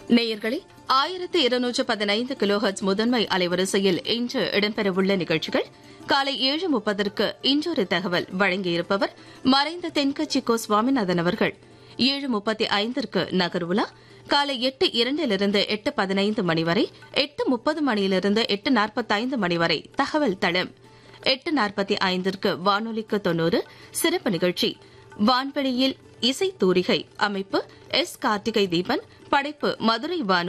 நேயர்களே ஆயிரத்து இருநூற்று பதினைந்து கிலோஹர்ட்ஸ் முதன்மை அலைவரிசையில் இன்று இடம்பெறவுள்ள நிகழ்ச்சிகள் காலை ஏழு முப்பதற்கு இன்றொரு தகவல் வழங்கியிருப்பவர் மறைந்த தென்கட்சி கோ சுவாமிநாதன் அவர்கள் ஏழு முப்பத்தி ஐந்திற்கு நகர்வுலா காலை எட்டு இரண்டிலிருந்து எட்டு பதினைந்து மணி வரை எட்டு முப்பது மணியிலிருந்து எட்டு நாற்பத்தைந்து மணி வரை தகவல் தளம் எட்டு நாற்பத்தி ஐந்திற்கு வானொலிக்கு தொன்னூறு சிறப்பு நிகழ்ச்சி வான்வெளியில் இசை தூரிகை அமைப்பு எஸ் கார்த்திகை தீபன் படைப்பு மதுரை வானொலி